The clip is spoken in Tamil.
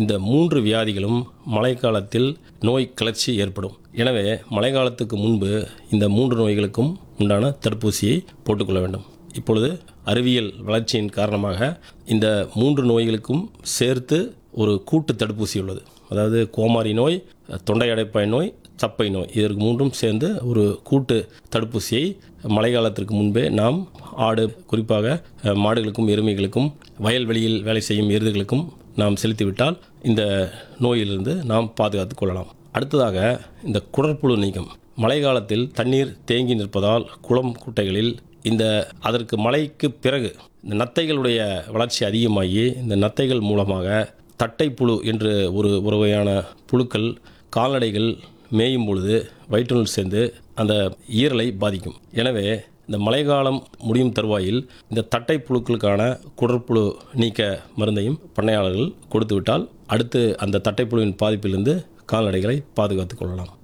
இந்த மூன்று வியாதிகளும் மழைக்காலத்தில் நோய் கிளர்ச்சி ஏற்படும் எனவே மழைக்காலத்துக்கு முன்பு இந்த மூன்று நோய்களுக்கும் உண்டான தடுப்பூசியை போட்டுக்கொள்ள வேண்டும் இப்பொழுது அறிவியல் வளர்ச்சியின் காரணமாக இந்த மூன்று நோய்களுக்கும் சேர்த்து ஒரு கூட்டு தடுப்பூசி உள்ளது அதாவது கோமாரி நோய் தொண்டை அடைப்பாய் நோய் சப்பை நோய் இதற்கு மூன்றும் சேர்ந்து ஒரு கூட்டு தடுப்பூசியை மழைக்காலத்திற்கு முன்பே நாம் ஆடு குறிப்பாக அஹ், மாடுகளுக்கும் எருமைகளுக்கும் வயல்வெளியில் வேலை செய்யும் எருதுகளுக்கும் நாம் செலுத்திவிட்டால் இந்த நோயிலிருந்து நாம் பாதுகாத்து கொள்ளலாம் அடுத்ததாக இந்த குடற்புழு நீக்கம் மழைக்காலத்தில் தண்ணீர் தேங்கி நிற்பதால் குளம் குட்டைகளில் இந்த அதற்கு மழைக்கு பிறகு இந்த நத்தைகளுடைய வளர்ச்சி அதிகமாகி இந்த நத்தைகள் மூலமாக தட்டைப்புழு என்று ஒரு ஒரு வகையான புழுக்கள் கால்நடைகள் மேயும் பொழுது வயிற்றுநூல் சேர்ந்து அந்த ஈரலை பாதிக்கும் எனவே இந்த மழைக்காலம் முடியும் தருவாயில் இந்த தட்டை புழுக்களுக்கான குடற்புழு நீக்க மருந்தையும் பண்ணையாளர்கள் கொடுத்துவிட்டால் அடுத்து அந்த தட்டைப்புழுவின் பாதிப்பிலிருந்து கால்நடைகளை பாதுகாத்துக் கொள்ளலாம்